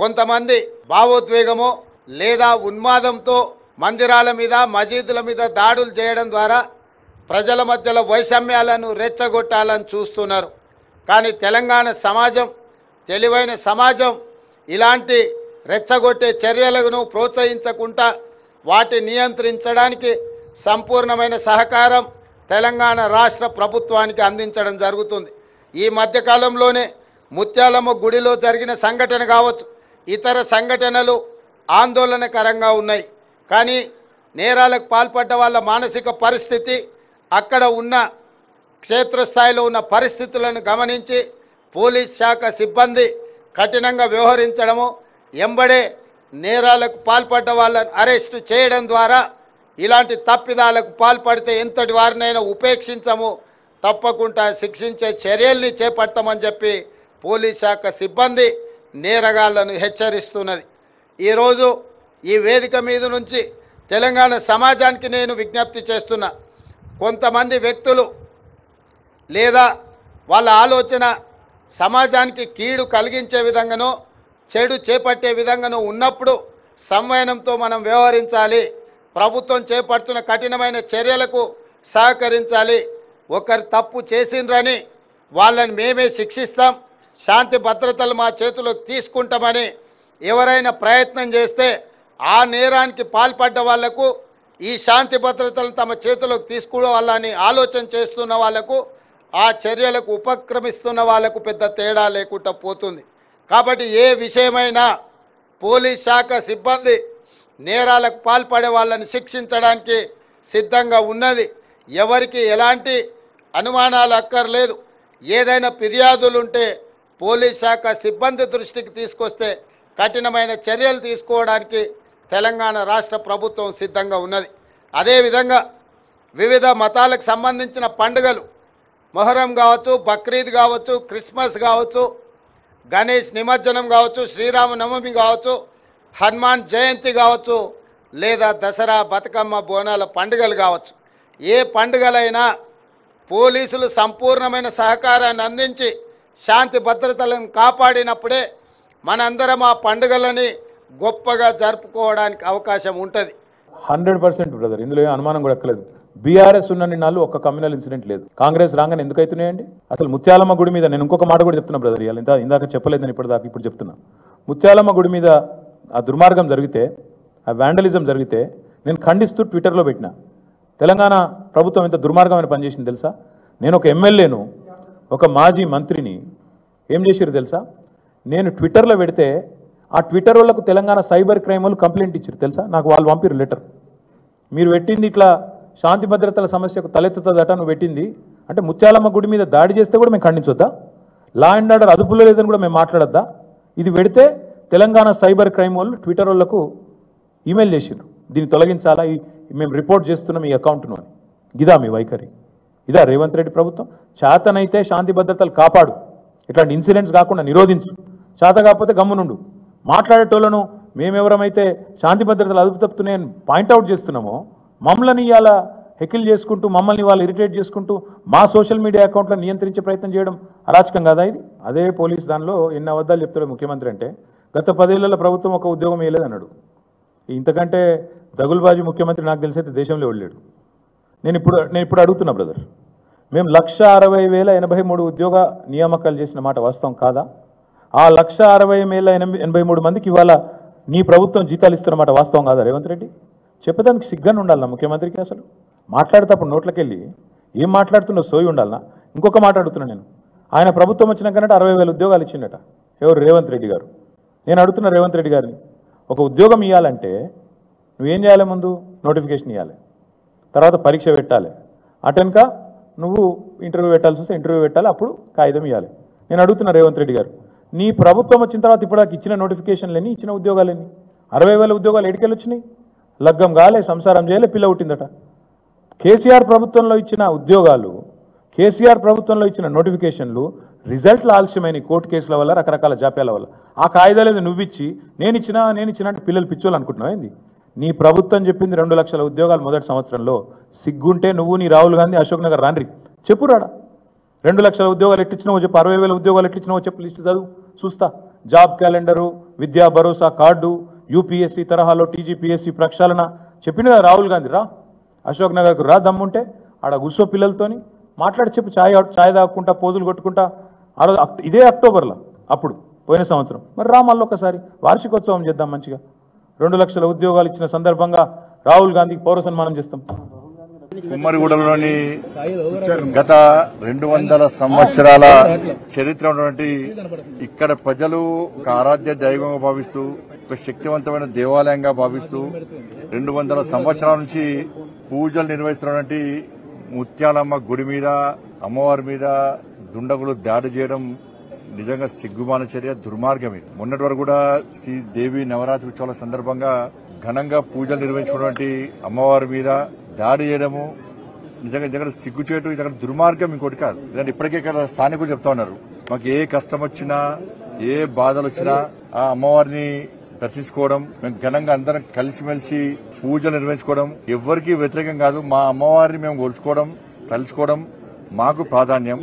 కొంతమంది భావోద్వేగమో లేదా ఉన్మాదంతో మందిరాల మీద మసీదుల మీద దాడులు చేయడం ద్వారా ప్రజల మధ్యలో వైషమ్యాలను రెచ్చగొట్టాలని చూస్తున్నారు కానీ తెలంగాణ సమాజం తెలివైన సమాజం ఇలాంటి రెచ్చగొట్టే చర్యలను ప్రోత్సహించకుండా వాటి నియంత్రించడానికి సంపూర్ణమైన సహకారం తెలంగాణ రాష్ట్ర ప్రభుత్వానికి అందించడం జరుగుతుంది ఈ మధ్యకాలంలోనే ముత్యాలమ్మ గుడిలో జరిగిన సంఘటన కావచ్చు ఇతర సంఘటనలు ఆందోళనకరంగా ఉన్నాయి కానీ నేరాలకు పాల్పడ్డ వాళ్ళ మానసిక పరిస్థితి అక్కడ ఉన్న క్షేత్రస్థాయిలో ఉన్న పరిస్థితులను గమనించి పోలీస్ శాఖ సిబ్బంది కఠినంగా వ్యవహరించడము ఎంబడే నేరాలకు పాల్పడ్డ వాళ్ళని అరెస్టు చేయడం ద్వారా ఇలాంటి తప్పిదాలకు పాల్పడితే ఎంతటి వారినైనా ఉపేక్షించము తప్పకుండా శిక్షించే చర్యల్ని చేపడతామని చెప్పి పోలీస్ శాఖ సిబ్బంది నేరగాళ్లను హెచ్చరిస్తున్నది ఈరోజు ఈ వేదిక మీద నుంచి తెలంగాణ సమాజానికి నేను విజ్ఞప్తి చేస్తున్నా కొంతమంది వ్యక్తులు లేదా వాళ్ళ ఆలోచన సమాజానికి కీడు కలిగించే విధంగానో చెడు చేపట్టే విధంగానో ఉన్నప్పుడు సంవయనంతో మనం వ్యవహరించాలి ప్రభుత్వం చేపడుతున్న కఠినమైన చర్యలకు సహకరించాలి ఒకరు తప్పు చేసిండ్రని వాళ్ళని మేమే శిక్షిస్తాం శాంతి భద్రతలు మా చేతిలోకి తీసుకుంటామని ఎవరైనా ప్రయత్నం చేస్తే ఆ నేరానికి పాల్పడ్డ వాళ్లకు ఈ శాంతి భద్రతలను తమ చేతిలోకి తీసుకోవాలని ఆలోచన చేస్తున్న వాళ్లకు ఆ చర్యలకు ఉపక్రమిస్తున్న వాళ్లకు పెద్ద తేడా లేకుండా పోతుంది కాబట్టి ఏ విషయమైనా పోలీస్ శాఖ సిబ్బంది నేరాలకు పాల్పడే వాళ్ళని శిక్షించడానికి సిద్ధంగా ఉన్నది ఎవరికి ఎలాంటి అనుమానాలు అక్కర్లేదు ఏదైనా ఫిర్యాదులుంటే పోలీస్ శాఖ సిబ్బంది దృష్టికి తీసుకొస్తే కఠినమైన చర్యలు తీసుకోవడానికి తెలంగాణ రాష్ట్ర ప్రభుత్వం సిద్ధంగా ఉన్నది అదేవిధంగా వివిధ మతాలకు సంబంధించిన పండుగలు మొహరం కావచ్చు బక్రీద్ కావచ్చు క్రిస్మస్ కావచ్చు గణేష్ నిమజ్జనం కావచ్చు శ్రీరామనవమి కావచ్చు హనుమాన్ జయంతి కావచ్చు లేదా దసరా బతుకమ్మ బోనాల పండుగలు కావచ్చు ఏ పండుగలైనా పోలీసులు సంపూర్ణమైన సహకారాన్ని అందించి శాంతి భద్రతలను కాపాడినప్పుడే మనందరం ఆ పండుగలని గొప్పగా జరుపుకోవడానికి అవకాశం ఉంటుంది హండ్రెడ్ పర్సెంట్ బ్రదర్ ఇందులో ఏం అనుమానం కూడా ఎక్కలేదు బీఆర్ఎస్ ఉన్న నాళ్ళు ఒక్క కమ్యూనల్ ఇన్సిడెంట్ లేదు కాంగ్రెస్ రాగానే ఎందుకు అవుతున్నాయండి అసలు ముత్యాలమ్మ గుడి మీద నేను ఇంకొక మాట కూడా చెప్తున్నా బ్రదర్ ఇవాళ ఇంత ఇందాక చెప్పలేదని ఇప్పటిదాకా ఇప్పుడు చెప్తున్నా ముత్యాలమ్మ గుడి మీద ఆ దుర్మార్గం జరిగితే ఆ వ్యాండలిజం జరిగితే నేను ఖండిస్తూ ట్విట్టర్లో పెట్టిన తెలంగాణ ప్రభుత్వం ఎంత దుర్మార్గమైన పనిచేసింది తెలుసా నేను ఒక ఎమ్మెల్యేను ఒక మాజీ మంత్రిని ఏం చేశారు తెలుసా నేను ట్విట్టర్లో పెడితే ఆ ట్విట్టర్ వాళ్ళకు తెలంగాణ సైబర్ క్రైమ్ వాళ్ళు కంప్లైంట్ ఇచ్చారు తెలుసా నాకు వాళ్ళు పంపిరు లెటర్ మీరు పెట్టింది ఇట్లా శాంతి భద్రతల సమస్యకు తలెత్తుతుందట నువ్వు పెట్టింది అంటే ముత్యాలమ్మ గుడి మీద దాడి చేస్తే కూడా మేము ఖండించొద్దా లా అండ్ ఆర్డర్ అదుపులో లేదని కూడా మేము మాట్లాడొద్దా ఇది పెడితే తెలంగాణ సైబర్ క్రైమ్ వాళ్ళు ట్విట్టర్ వాళ్ళకు ఈమెయిల్ చేసిండ్రు దీన్ని తొలగించాలా ఈ మేము రిపోర్ట్ చేస్తున్నాం ఈ అకౌంట్ను అని ఇదా మీ వైఖరి ఇదా రేవంత్ రెడ్డి ప్రభుత్వం చేతనైతే శాంతి భద్రతలు కాపాడు ఇట్లాంటి ఇన్సిడెంట్స్ కాకుండా నిరోధించు చేత కాకపోతే గమ్మునుండు మాట్లాడేటోళ్ళను మేమెవరమైతే శాంతి భద్రతలు అదుపు తప్పుతున్నాయని పాయింట్అవుట్ చేస్తున్నామో మమ్మల్ని ఇవాళ హెకిల్ చేసుకుంటూ మమ్మల్ని వాళ్ళు ఇరిటేట్ చేసుకుంటూ మా సోషల్ మీడియా అకౌంట్లను నియంత్రించే ప్రయత్నం చేయడం అరాచకం కాదా ఇది అదే పోలీస్ దానిలో ఎన్ని అబద్ధాలు చెప్తాడు ముఖ్యమంత్రి అంటే గత పదేళ్లలో ప్రభుత్వం ఒక ఉద్యోగం వేయలేదు అన్నాడు ఇంతకంటే దగులుబాజీ ముఖ్యమంత్రి నాకు తెలిసైతే దేశంలో వెళ్ళాడు నేను ఇప్పుడు నేను ఇప్పుడు అడుగుతున్నా బ్రదర్ మేము లక్ష అరవై వేల ఎనభై మూడు ఉద్యోగ నియామకాలు చేసిన మాట వాస్తవం కాదా ఆ లక్ష అరవై వేల ఎనభై ఎనభై మూడు మందికి ఇవాళ నీ ప్రభుత్వం జీతాలు ఇస్తున్న మాట వాస్తవం కాదా రేవంత్ రెడ్డి చెప్పేదానికి సిగ్గానే ఉండాలన్నా ముఖ్యమంత్రికి అసలు మాట్లాడేటప్పుడు నోట్లకెళ్ళి ఏం మాట్లాడుతున్నా సోయి ఉండాలనా ఇంకొక మాట అడుగుతున్నా నేను ఆయన ప్రభుత్వం వచ్చినాకనంటే అరవై వేల ఉద్యోగాలు ఇచ్చిండట ఎవరు రేవంత్ రెడ్డి గారు నేను అడుగుతున్నా రేవంత్ రెడ్డి గారిని ఒక ఉద్యోగం ఇవ్వాలంటే నువ్వేం చేయాలి ముందు నోటిఫికేషన్ ఇవ్వాలి తర్వాత పరీక్ష పెట్టాలి అటెన్క నువ్వు ఇంటర్వ్యూ పెట్టాల్సి వస్తే ఇంటర్వ్యూ పెట్టాలి అప్పుడు కాగితం ఇవ్వాలి నేను అడుగుతున్నా రేవంత్ రెడ్డి గారు నీ ప్రభుత్వం వచ్చిన తర్వాత ఇప్పుడు నాకు ఇచ్చిన నోటిఫికేషన్లేని ఇచ్చిన ఉద్యోగాలేని అరవై వేల ఉద్యోగాలు ఎడికెళ్ళి వచ్చినాయి లగ్గం కాలే సంసారం చేయలే పిల్ల పుట్టిందట కేసీఆర్ ప్రభుత్వంలో ఇచ్చిన ఉద్యోగాలు కేసీఆర్ ప్రభుత్వంలో ఇచ్చిన నోటిఫికేషన్లు రిజల్ట్లు ఆలస్యమైన ఈ కోర్టు కేసుల వల్ల రకరకాల జాప్యాల వల్ల ఆ కాయిదాలు ఏదో నువ్విచ్చి నేను ఇచ్చినా నేను ఇచ్చినా అంటే పిల్లలు పిచ్చోళ్ళు అనుకుంటున్నావు ఏంది నీ ప్రభుత్వం చెప్పింది రెండు లక్షల ఉద్యోగాలు మొదటి సంవత్సరంలో సిగ్గుంటే నువ్వు నీ రాహుల్ గాంధీ అశోక్ నగర్ రాండ్రి చెప్పు రాడా రెండు లక్షల ఉద్యోగాలు ఎట్టిచ్చినావో చెప్పు అరవై వేల ఉద్యోగాలు ఎట్టిచ్చినావో చెప్పు లిస్ట్ చదువు చూస్తా జాబ్ క్యాలెండరు విద్యా భరోసా కార్డు యూపీఎస్సీ తరహాలో టీజీపీఎస్సీ ప్రక్షాళన చెప్పిన కదా రాహుల్ గాంధీ రా అశోక్ నగర్కు రా దమ్ముంటే ఆడ గుస్సో పిల్లలతోని మాట్లాడి చెప్పు ఛాయ్ ఛాయ్ తాగుకుంటా పోజులు కొట్టుకుంటా ఆ రోజు అక్ట- ఇదే అక్టోబర్లో అప్పుడు పోయిన సంవత్సరం మరి రా మళ్ళీ ఒకసారి వార్షికోత్సవం చేద్దాం మంచిగా రెండు లక్షల ఉద్యోగాలు ఇచ్చిన సందర్భంగా రాహుల్ గాంధీకి పౌర సన్మానం చేస్తాం కుమ్మరిగూడలోని గత రెండు వందల సంవత్సరాల చరిత్ర ఉన్నటువంటి ఇక్కడ ప్రజలు ఒక ఆరాధ్య దైవంగా భావిస్తూ ఒక శక్తివంతమైన దేవాలయంగా భావిస్తూ రెండు వందల సంవత్సరాల నుంచి పూజలు నిర్వహిస్తున్నటువంటి ముత్యాలమ్మ గుడి మీద అమ్మవారి మీద దుండగులు దాడి చేయడం నిజంగా సిగ్గుమాన చర్య దుర్మార్గం ఇది మొన్నటి వరకు కూడా శ్రీ దేవి నవరాత్రి ఉత్సవాల సందర్భంగా ఘనంగా పూజలు నిర్వహించుకున్నటువంటి అమ్మవారి మీద దాడి చేయడము నిజంగా నిజంగా సిగ్గు చేయటం నిజంగా దుర్మార్గం ఇంకోటి కాదు ఎందుకంటే ఇప్పటికే ఇక్కడ స్థానికులు చెప్తా ఉన్నారు మాకు ఏ కష్టం వచ్చినా ఏ బాధలు వచ్చినా ఆ అమ్మవారిని దర్శించుకోవడం మేము ఘనంగా అందరం కలిసిమెలిసి పూజలు నిర్వహించుకోవడం ఎవ్వరికీ వ్యతిరేకం కాదు మా అమ్మవారిని మేము కొలుచుకోవడం తలుచుకోవడం మాకు ప్రాధాన్యం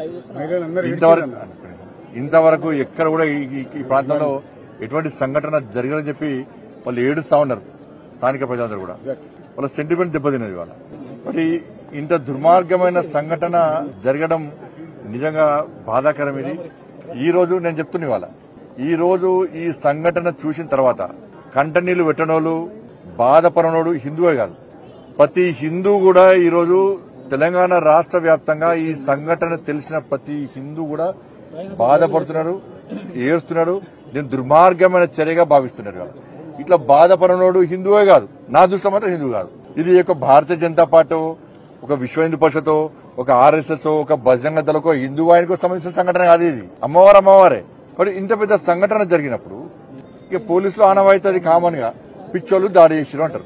ఇంతవరకు ఇంతవరకు ఎక్కడ కూడా ఈ- ఈ- ఈ ప్రాంతంలో ఎటువంటి సంఘటన జరగదని చెప్పి వాళ్ళు ఏడుస్తా ఉన్నారు స్థానిక ప్రజలందరూ కూడా వాళ్ళ సెంటిమెంట్ దెబ్బతిన్నది వాళ్ళ మరి ఇంత దుర్మార్గమైన సంఘటన జరగడం నిజంగా బాధాకరం ఇది ఈ రోజు నేను చెప్తున్నా ఇవాళ ఈ రోజు ఈ సంఘటన చూసిన తర్వాత కంటనీళ్లు పెట్టనోళ్ళు బాధపడనోడు హిందువే కాదు ప్రతి హిందూ కూడా ఈరోజు తెలంగాణ రాష్ట్ర వ్యాప్తంగా ఈ సంఘటన తెలిసిన ప్రతి హిందూ కూడా బాధపడుతున్నాడు ఏడుస్తున్నాడు దీన్ని దుర్మార్గమైన చర్యగా భావిస్తున్నారు కదా ఇట్లా బాధపడనోడు హిందువే కాదు నా దృష్టిలో మాత్రం హిందూ కాదు ఇది ఒక భారతీయ జనతా పార్టీ ఒక విశ్వ హిందూ పరిషత్ ఒక ఆర్ఎస్ఎస్ ఒక బజరంగ దళకు హిందూ ఆయనకు సంబంధించిన సంఘటన కాదు ఇది అమ్మవారు అమ్మవారే మరి ఇంత పెద్ద సంఘటన జరిగినప్పుడు ఇక పోలీసులు ఆనవాయితీ అది కామన్ గా పిచ్చోళ్ళు దాడి చేసిరు అంటారు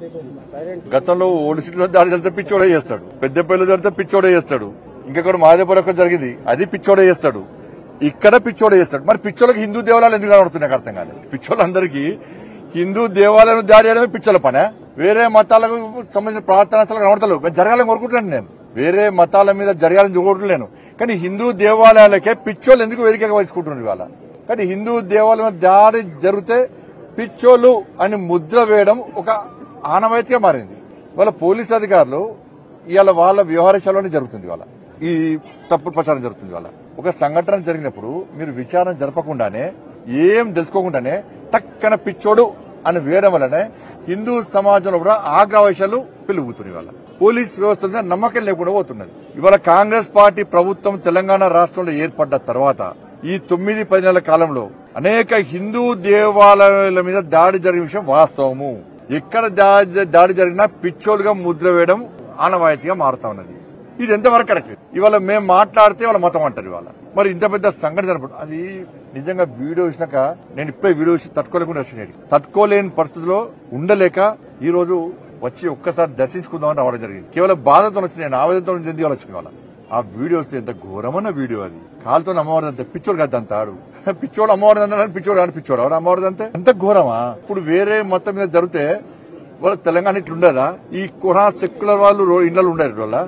గతంలో ఓడిసిలో దాడి జరిగితే పిచ్చోడే చేస్తాడు పెద్దపల్లి జరిగితే పిచ్చోడే చేస్తాడు ఇంకొకటి మాదేపురం ఒక్కటి జరిగింది అది పిచ్చోడే చేస్తాడు ఇక్కడ పిచ్చోడే చేస్తాడు మరి పిచ్చోళ్ళకి హిందూ దేవాలయాలు ఎందుకు కనబడుతున్నాయి నాకు అర్థం కాలేదు పిచ్చోళ్ళందరికీ హిందూ దేవాలయం దాడి చేయడమే పిచ్చోళ్ళ పనే వేరే మతాలకు సంబంధించిన ప్రార్థనా స్థలాలు కనబడతలేవు మేము జరగాలని కోరుకుంటున్నాను నేను వేరే మతాల మీద జరగాలని కోరుకుంటున్నాను కానీ హిందూ దేవాలయాలకే పిచ్చోళ్ళు ఎందుకు వేదికగా వహించుకుంటున్నారు ఇవాళ కానీ హిందూ దేవాలయం మీద దాడి జరిగితే పిచ్చోళ్ళు అని ముద్ర వేయడం ఒక ఆనవాయితీగా మారింది వాళ్ళ పోలీస్ అధికారులు ఇవాళ వాళ్ళ వ్యవహారశాలలోనే జరుగుతుంది వాళ్ళ ఈ తప్పుడు ప్రచారం జరుగుతుంది వాళ్ళ ఒక సంఘటన జరిగినప్పుడు మీరు విచారణ జరపకుండానే ఏం తెలుసుకోకుండానే టక్కన పిచ్చోడు అని వేయడం వల్లనే హిందూ సమాజంలో కూడా ఆగ్రహవేశాలు పెరుగుతున్నాయి వాళ్ళ పోలీస్ వ్యవస్థ మీద నమ్మకం లేకుండా పోతున్నది ఇవాళ కాంగ్రెస్ పార్టీ ప్రభుత్వం తెలంగాణ రాష్ట్రంలో ఏర్పడ్డ తర్వాత ఈ తొమ్మిది పది నెలల కాలంలో అనేక హిందూ దేవాలయాల మీద దాడి జరిగిన విషయం వాస్తవము ఎక్కడ దా- దాడి జరిగినా పిచ్చోలుగా ముద్ర వేయడం ఆనవాయితీగా మారుతా ఉన్నది ఇది ఎంతవరకు కరెక్ట్ ఇవాళ మేము మాట్లాడితే వాళ్ళ మతం అంటారు ఇవాళ మరి ఇంత పెద్ద సంఘటన జరపడం అది నిజంగా వీడియో ఇచ్చినాక నేను ఇప్పుడే వీడియో ఇచ్చి తట్టుకోలేకుండా వచ్చినాడు తట్టుకోలేని పరిస్థితిలో ఉండలేక ఈ రోజు వచ్చి ఒక్కసారి దర్శించుకుందామని రావడం జరిగింది కేవలం బాధతో వచ్చి నేను ఆవేదనతో చెంది వాళ్ళు వచ్చిన వాళ్ళ ఆ వీడియో వస్తే ఎంత ఘోరమైన వీడియో అది కాలుతో అమ్మవారి అంతే పిచ్చోడు కదా అంత ఆడు పిచ్చోడు అమ్మవారి అంత పిచ్చోడు అని పిచ్చోడు ఆడు అమ్మవారి అంతే ఎంత ఘోరమా ఇప్పుడు వేరే మొత్తం మీద జరిగితే వాళ్ళ తెలంగాణ ఇట్లుండదా ఈ కుహా సెక్యులర్ వాళ్ళు రో- ఇళ్లలో ఉండరు వాళ్ళ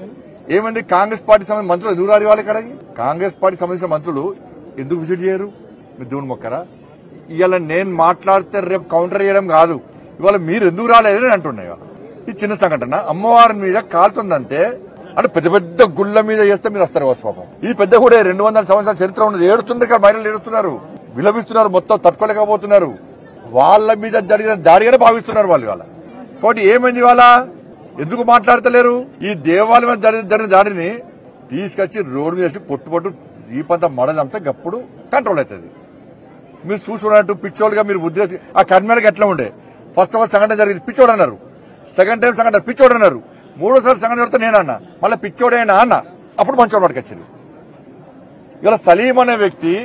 ఏమంది కాంగ్రెస్ పార్టీ సంబంధించిన మంత్రులు ఎందుకు రాని వాళ్ళ ఇక్కడికి కాంగ్రెస్ పార్టీ సంబంధించిన మంత్రులు ఎందుకు విజిట్ చేయరు మీరు దేవుని మొక్కరా ఇవాళ నేను మాట్లాడితే రేపు కౌంటర్ చేయడం కాదు ఇవాళ మీరు ఎందుకు రాలేదని అంటున్నాయి ఇవాళ ఈ చిన్న సంఘటన అమ్మవారి మీద కాలుతుందంటే అంటే పెద్ద పెద్ద గుళ్ళ మీద చేస్తే మీరు వస్తారు కావచ్చు పాపం ఈ పెద్ద కూడా రెండు వందల సంవత్సరాల చరిత్ర ఉన్నది ఏడుతుంది ఇక్కడ మహిళలు ఏడుస్తున్నారు విలపిస్తున్నారు మొత్తం తట్టుకోలేకపోతున్నారు వాళ్ళ మీద జరిగిన దాడిగానే భావిస్తున్నారు వాళ్ళు ఇవాళ కాబట్టి ఏమైంది ఇవాళ ఎందుకు మాట్లాడతలేరు ఈ దేవాలయం మీద జరిగిన జరిగిన దాడిని తీసుకొచ్చి రోడ్డు మీద వేసి పొట్టు పొట్టు దీపంతా మడదంతా గప్పుడు కంట్రోల్ అవుతుంది మీరు చూసుకున్నట్టు పిచ్చోళ్ళుగా మీరు బుద్ధి చేసి- ఆ కర్మేళకి ఎట్లా ఉండే ఫస్ట్ ఆఫ్ సంఘటన జరిగింది పిచ్చోడు అన్నారు సెకండ్ టైం సంఘటన పిచ్చోడు అన్నారు మూడోసారి సంఘటన జరిగితే నేను అన్న మళ్ళీ పిచ్చోడేనా అన్న అప్పుడు మంచోడు పట్టుకొచ్చింది ఇలా సలీం అనే వ్యక్తి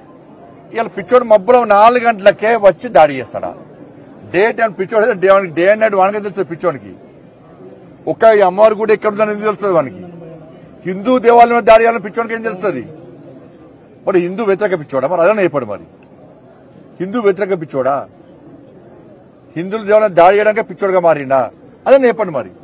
ఇలా పిచ్చోడు మబ్బులో నాలుగు గంటలకే వచ్చి దాడి చేస్తాడా డే టైం పిచ్చోడు అయితే డే డే అండ్ నైట్ వానికి తెలుస్తుంది పిచ్చోనికి ఒక్క ఈ అమ్మవారి కూడా ఎక్కడ ఉందని ఎందుకు తెలుస్తుంది వానికి హిందూ దేవాలయం మీద దాడి చేయాలని పిచ్చోనికి ఏం తెలుస్తుంది మరి హిందూ వ్యతిరేక పిచ్చోడా మరి అదే చెప్పాడు మరి హిందూ వ్యతిరేక పిచ్చోడా హిందువుల దేవాలయం దాడి చేయడానికి పిచ్చోడుగా మారిండా అదే చెప్పండి మరి